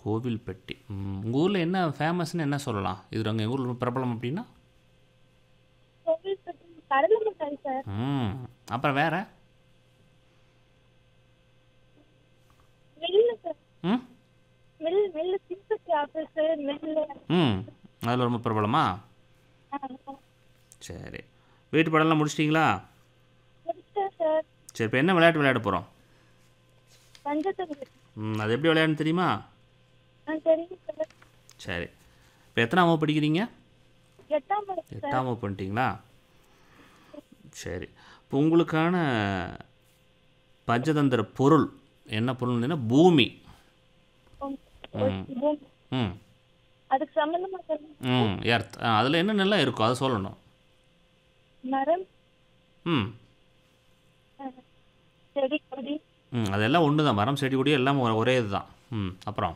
கோவில்பட்டி ம், உங்க ஊரில் என்ன ஃபேமஸ்னு என்ன சொல்லலாம் இது அங்கே எங்கள் ஊரில் பிரபலம் அப்படின்னா கோவில்பட்டி கடலை மிட்டாய் சார் ம் அப்புறம் வேற மில்லு சார் ம் mill mill sympathy office mill ம் அதில் ரொம்ப பிரபலமா சரி வீட்டு படம்லாம் முடிச்சிட்டிங்களா முடிச்சிட்டேன் சார் சரி இப்போ என்ன விளையாட்டு விளையாட போகிறோம் பஞ்சத்தங்க ம் அது எப்படி விளையாடுன்னு தெரியுமா ஆ தெரியும் சார் சரி இப்போ எத்தனாம் வகுப்பு படிக்கிறீங்க எட்டாம் வகுப்பு சார் எட்டாம் வகுப்பு பண்ணிட்டீங்களா சரி இப்போ உங்களுக்கான பஞ்சதந்திர பொருள் என்ன பொருள்னா பூமி பூமி. ம் அதுக்கு சம்பந்தமா சொல்லுங்க ம் எர்த் அதில் என்னென்னலாம் இருக்கும் அதை சொல்லணும் மரம் ம் ஆ, செடி கொடி ம் அதெல்லாம் ஒன்று தான் மரம் செடி கொடி எல்லாம் ஒ- ஒரே இதுதான் ம் அப்புறம்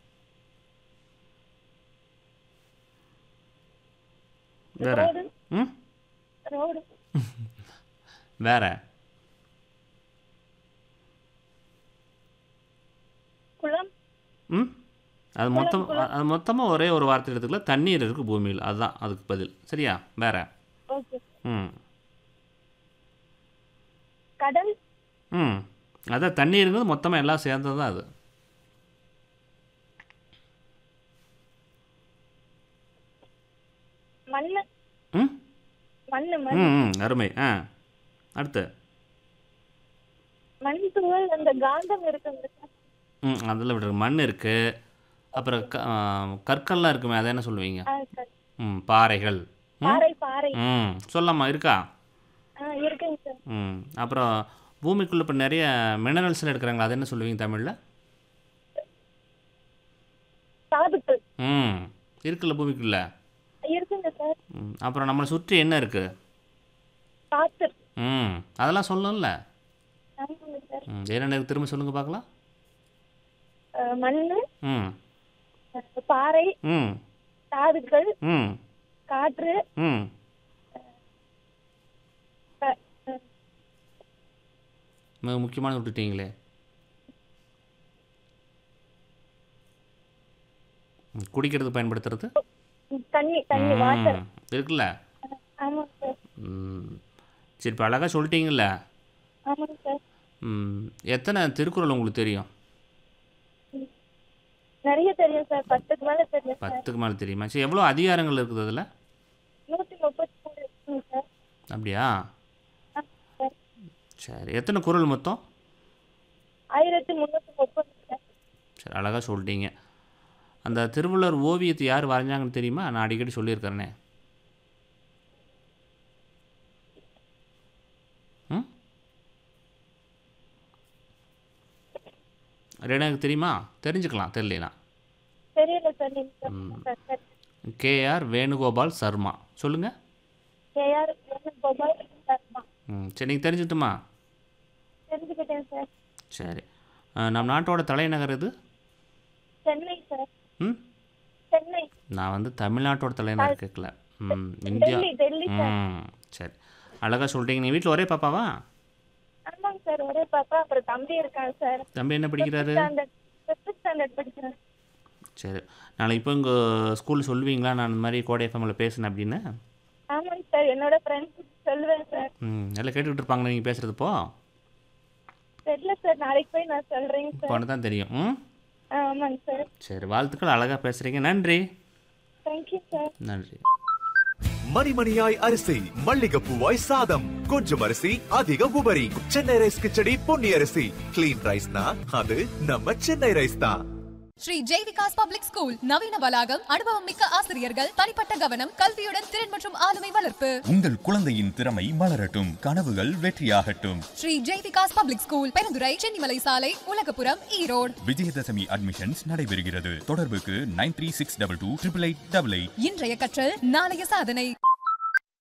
வேற ரோடு ம் ரோடு வேற குளம் ம் அது மொத்தம் அது மொத்தமாக ஒரே ஒரு வார்த்தை எடுத்துக்கலாம் தண்ணீர் இருக்குது பூமியில் அதுதான் அதுக்கு பதில் சரியா வேற ஓகே ம் கடல் ம் அதான் தண்ணீருங்கிறது மொத்தமாக எல்லாம் சேர்ந்தது தான் அது மண்ணு ம் மண்ணு மண் ம் ம் அருமை ஆ அடுத்து மண் துகள் அந்த காந்தம் இருக்குங்க சார் ம் அதில் விடுற மண் இருக்குது அப்புறம் க ஆ, கற்கள்லாம் இருக்குமே அதை என்ன சொல்லுவீங்க ஆ சார் ம் பாறைகள் ம் பாறை பாறை ம் சொல்லாமா இருக்கா ஆ இருக்குங்க சார் ம் அப்புறம் பூமிக்குள்ளே இப்போ நிறைய மினரல்ஸ்லாம் எடுக்கிறாங்களா அது என்ன சொல்லுவீங்க தமிழில் தாதுக்கள் ம் இருக்குல்ல பூமிக்குள்ள இருக்குங்க சார் ம் அப்புறம் நம்மளை சுற்றி என்ன இருக்குது காத்து ம் அதெல்லாம் சொல்லணும்ல ஆமாங்க சார் ம் என்னென்ன இருக்கு திரும்ப சொல்லுங்கள் பார்க்கலாம் ஆ, மண்ணு ம் ஆ, பாறை ம் தாதுக்கள் ம் காற்று ம் க- ஆ, மிக முக்கியமான விட்டுட்டீங்களே ம், குடிக்கிறதுக்கு பயன்படுத்துறது தண்ணி தண்ணி வாட்டர் ம், இருக்குல்ல ஆமாங்க சார் ம் சரி இப்போ அழகாக சொல்லிட்டீங்கல்ல ஆமாங்க சார் ம் எத்தனை திருக்குறள் உங்களுக்கு தெரியும் நிறைய தெரியும் சார் பத்துக்கு மேல தெரியும் சார் பத்துக்கு மேலே தெரியுமா சரி எவ்வளோ அதிகாரங்கள் இருக்குது அதில் நூத்தி முப்பத்தி மூணு இருக்குங்க சார் அப்படியா ஆ, சார் சரி எத்தனை குறள் மொத்தம் ஆயிரத்தி முன்னூத்தி முப்பது சார் சரி அழகாக சொல்லிட்டீங்க அந்த திருவள்ளுவர் ஓவியத்தை யார் வரைஞ்சாங்கன்னு தெரியுமா நான் அடிக்கடி சொல்லியிருக்கிறேனே ம் எனக்கு தெரியுமா தெரிஞ்சுக்கலாம் தெரியலனா தெரியல சார் நீங்க சொல்லுங்க sir sir KR Venugopal Sharma சொல்லுங்கள் கேஆர் வேணுகோபால் சர்மா ம் சரி நீங்கள் தெரிஞ்சுட்டுமா தெரிஞ்சுக்கிட்டேன் சார் சரி அஹ், நம் நாட்டோட தலைநகர் இது சென்னை சார் ம் சென்னை நான் வந்து தமிழ்நாட்டோட தலைநகர் கேட்கல ம் இந்தியா டெல்லி டெல்லி சார் ம் சரி அழகாக சொல்லிட்டீங்க நீ வீட்டில் ஒரே பாப்பாவா ஆமாங்க சார் ஒரே பாப்பா அப்புறம் தம்பி இருக்காங்க சார் தம்பி என்ன படிக்கிறாரு ஸ்டாண்டர்ட் ஃபிஃப்த் ஸ்டாண்டர்ட் படிக்கிறேன் சரி நாளைக்கு இப்போ இங்கே ஸ்கூல் சொல்லுவீங்களா நான் இந்த மாதிரி கோடை எஃப்எம்மில் பேசினேன் அப்படின்னு ஆமாங்க சார் என்னோட ஃப்ரெண்ட்ஸ் சொல்லுவேன் சார் ம் எல்லாம் கேட்டுக்கிட்டு இருப்பாங்களே நீங்கள் பேசுகிறது இப்போ தெரியல சார் நாளைக்கு போய் நான் சொல்றேங்க சார் இப்போ தான் தெரியும் ம் ஆ, ஆமாங்க சார் சரி வாழ்த்துக்கள் அழகாக பேசுகிறீங்க நன்றி தேங்க்யூ சார் நன்றி மணிமணியாய் அரிசி மல்லிகைப்பூவாய் சாதம் கொஞ்சம் அரிசி அதிக உபரி சென்னை ரைஸ் கிச்சடி பொன்னி அரிசி கிளீன் ரைஸ்னா அது நம்ம சென்னை ரைஸ் தான் ஸ்ரீ ஜெய்விகாஸ் பப்ளிக் ஸ்கூல் நவீன வளாகம் அனுபவம் மிக்க ஆசிரியர்கள் தனிப்பட்ட கவனம் கல்வியுடன் திறன் மற்றும் ஆளுமை வளர்ப்பு உங்கள் குழந்தையின் திறமை மலரட்டும் கனவுகள் வெற்றியாகட்டும் ஸ்ரீ ஜெய்விகாஸ் பப்ளிக் ஸ்கூல் பெருந்துறை சென்னிமலை சாலை உலகபுரம் ஈரோடு விஜயதசமி அட்மிஷன்ஸ் நடைபெறுகிறது தொடர்புக்கு nine three six double two triple eight double eight இன்றைய கற்றல் நாளைய சாதனை